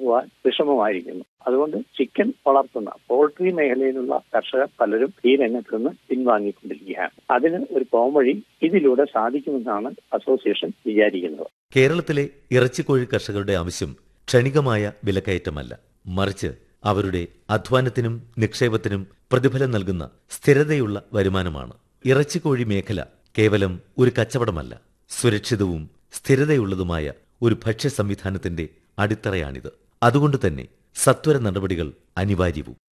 പോകാൻ വിഷമമായിരിക്കുന്നു അതുകൊണ്ട് ചിക്കൻ വളർത്തുന്ന പോൾട്രി മേഖലയിലുള്ള കർഷകർ പലരും ഈ രംഗത്ത് നിന്ന് പിൻവാങ്ങിക്കൊണ്ടിരിക്കുകയാണ് അതിന് ഒരു പോംവഴി ഇതിലൂടെ സാധിക്കുമെന്നാണ് അസോസിയേഷൻ വിചാരിക്കുന്നത് കേരളത്തിലെ ഇറച്ചിക്കോഴി കർഷകരുടെ ആവശ്യം ക്ഷണികമായ വിലക്കയറ്റമല്ല മറിച്ച് അവരുടെ അധ്വാനത്തിനും നിക്ഷേപത്തിനും പ്രതിഫലം നൽകുന്ന സ്ഥിരതയുള്ള വരുമാനമാണ് ഇറച്ചിക്കോഴി മേഖല കേവലം ഒരു കച്ചവടമല്ല സുരക്ഷിതവും സ്ഥിരതയുള്ളതുമായ ഒരു ഭക്ഷ്യ സംവിധാനത്തിന്റെ അടിത്തറയാണിത് അതുകൊണ്ട് തന്നെ സത്വര നടപടികൾ അനിവാര്യവും